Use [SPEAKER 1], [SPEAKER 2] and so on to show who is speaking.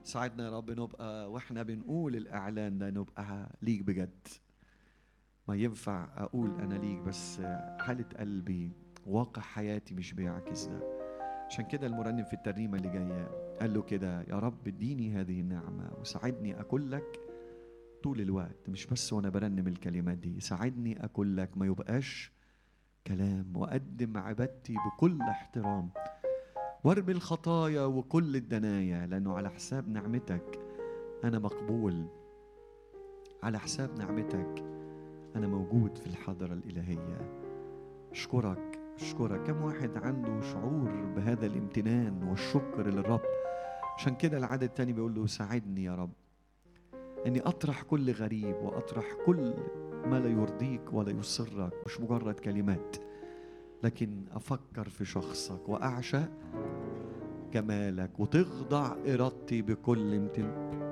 [SPEAKER 1] ساعدنا يا رب نبقى واحنا بنقول الاعلان ده نبقى ليك بجد ما ينفع اقول انا ليك بس حاله قلبي واقع حياتي مش بيعكس ده عشان كده المرنم في الترنيمه اللي جايه قال له كده يا رب اديني هذه النعمه وساعدني اكون لك طول الوقت مش بس وانا برنم الكلمات دي ساعدني اكون لك ما يبقاش كلام واقدم عبادتي بكل احترام وارمي الخطايا وكل الدنايا لانه على حساب نعمتك انا مقبول على حساب نعمتك انا موجود في الحضره الالهيه اشكرك اشكرك كم واحد عنده شعور بهذا الامتنان والشكر للرب عشان كده العدد التاني بيقول له ساعدني يا رب اني اطرح كل غريب واطرح كل ما لا يرضيك ولا يسرك مش مجرد كلمات لكن افكر في شخصك واعشق جمالك وتخضع ارادتي بكل امتلاك